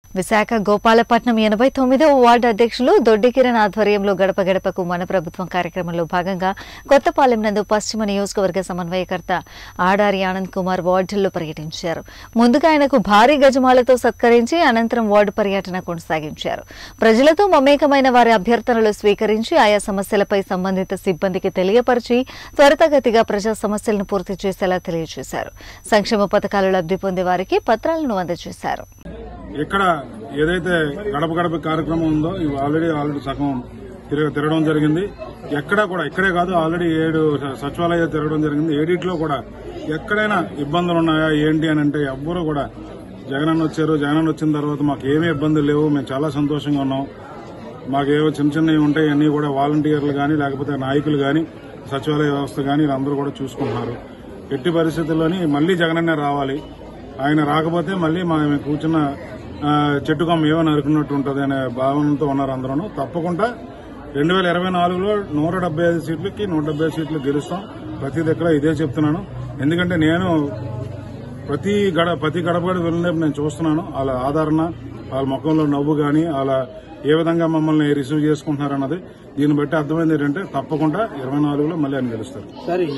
విశాఖ గోపాలపట్నం ఎనభై తొమ్మిదవ వార్డు అధ్యక్షులు దొడ్డి కిరణ్ ఆధ్వర్యంలో గడప గడపకు మన ప్రభుత్వం కార్యక్రమంలో భాగంగా కొత్తపాలెం నందు పశ్చిమ నియోజకవర్గ సమన్వయకర్త ఆడారి ఆనంద్ కుమార్ వార్డుల్లో పర్యటించారు ముందుగా ఆయనకు భారీ గజమాలతో సత్కరించి అనంతరం వార్డు పర్యటన కొనసాగించారు ప్రజలతో మమేకమైన వారి అభ్యర్థనలు స్వీకరించి ఆయా సమస్యలపై సంబంధిత సిబ్బందికి తెలియపరిచి త్వరితగతిగా ప్రజా సమస్యలను పూర్తి చేసేలా తెలియజేశారు సంక్షేమ పథకాలు లబ్ధి పొందే వారికి పత్రాలను అందజేశారు ఇక్కడ ఏదైతే గడప గడప కార్యక్రమం ఉందో ఇవి ఆల్రెడీ ఆల్రెడీ సగం తిరగ తిరగడం జరిగింది ఎక్కడా కూడా ఇక్కడే కాదు ఆల్రెడీ ఏడు స- సచివాలయాలు తిరగడం జరిగింది ఏడిట్లో కూడా ఎక్కడైనా ఇబ్బందులు ఉన్నాయా ఏంటి అని అంటే ఎవ్వరూ కూడా జగనన్న వచ్చారు జగనన్న వచ్చిన తర్వాత మాకు ఏమీ ఇబ్బందులు లేవు మేము చాలా సంతోషంగా ఉన్నాం మాకు ఏవో చిన్న చిన్నవి ఉంటాయి అన్నీ కూడా వాలంటీర్లు కానీ లేకపోతే నాయకులు కానీ సచివాలయ వ్యవస్థ కానీ వీళ్ళందరూ కూడా చూసుకుంటున్నారు ఎట్టి పరిస్థితుల్లోని మళ్లీ జగనన్నే రావాలి ఆయన రాకపోతే మళ్లీ మా మేము కూర్చున్న ఆ, చెట్టు కొమ్మ ఏమో నరుకున్నట్టు ఉంటుంది అనే భావనతో ఉన్నారు అందరూ తప్పకుండా రెండు వేల ఇరవై నాలుగులో నూట డెబ్బై ఐదు సీట్లకి నూట డెబ్బై ఐదు సీట్లు గెలుస్తాం ప్రతి దగ్గర ఇదే చెప్తున్నాను ఎందుకంటే నేను ప్రతి గడ ప్రతి గడప గడప వెళ్ళినప్పుడు నేను చూస్తున్నాను వాళ్ళ ఆదరణ వాళ్ళ ముఖంలో నవ్వు గాని వాళ్ళ ఏ విధంగా మమ్మల్ని రిసీవ్ చేసుకుంటున్నారన్నది దీన్ని బట్టి అర్థమైంది ఏంటంటే తప్పకుండా ఇరవై నాలుగులో మళ్ళీ ఆయన గెలుస్తారు సరే